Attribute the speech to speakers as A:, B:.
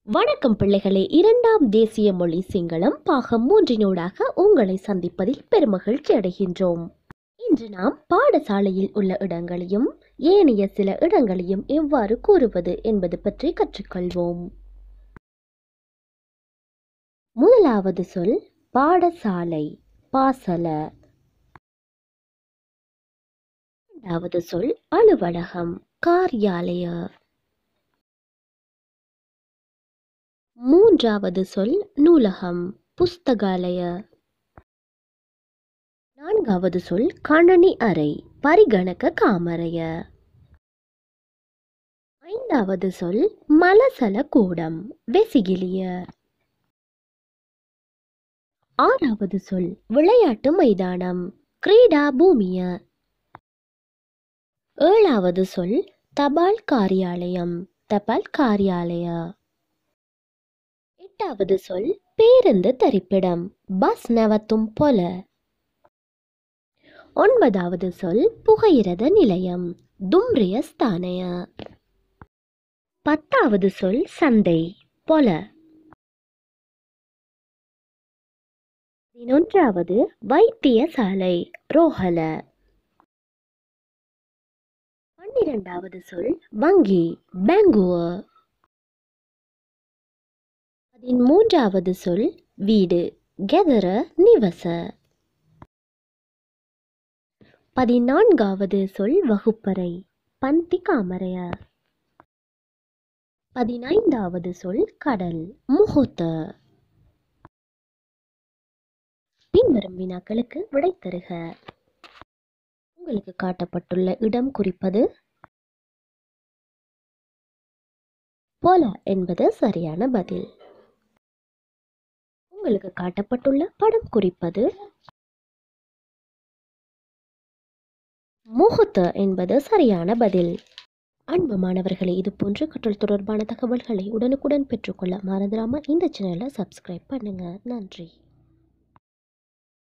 A: வணக்கம் பிள்ளைகளே இரண்டாம் தேசிய மொழி சிங்களம் பாகம் மூன்றினூடாக உங்களை சந்திப்பதில் பெருமகிழ்ச்சி அடைகின்றோம் இன்று நாம் பாடசாலையில் உள்ள இடங்களையும் ஏனைய சில இடங்களையும் எவ்வாறு கூறுவது என்பது பற்றி கற்றுக்கொள்வோம் முதலாவது சொல் பாடசாலை பாசல இரண்டாவது சொல் அலுவலகம் காரியாலய மூன்றாவது சொல் நூலகம் புஸ்தகாலய நான்காவது சொல் கணனி அறை பரிகணக காமரைய ஐந்தாவது சொல் மலசல கூடம் வெசிகிலிய ஆறாவது சொல் விளையாட்டு மைதானம் கிரீடா பூமிய ஏழாவது சொல் தபால் காரியாலயம் தபால் காரியாலய எட்டாவது சொல் பேருந்து தரிப்பிடம் பஸ் நவத்தும் போல ஒன்பதாவது சொல் புகையிரத நிலையம் தும்ரிய ஸ்தானய பத்தாவது சொல் சந்தை பொல பதினொன்றாவது வைத்தியசாலை ரோஹல பன்னிரெண்டாவது சொல் வங்கி பெங்குவர் பதிமூன்றாவது சொல் வீடு கெதர நிவச பதினான்காவது சொல் வகுப்பறை பந்தி காமரைய பதினைந்தாவது சொல் கடல் முகூத்த பின்வரும் வினாக்களுக்கு விடை தருக உங்களுக்கு காட்டப்பட்டுள்ள இடம் குறிப்பது போல என்பது சரியான பதில் உங்களுக்கு காட்டப்பட்டுள்ள படம் குறிப்பது முகூத்த என்பது சரியான பதில் அன்பு மாணவர்களே இது போன்ற கற்றல் தொடர்பான தகவல்களை உடனுக்குடன் பெற்றுக்கொள்ள மறந்துடாம இந்த சேனலை சப்ஸ்கிரைப் பண்ணுங்க நன்றி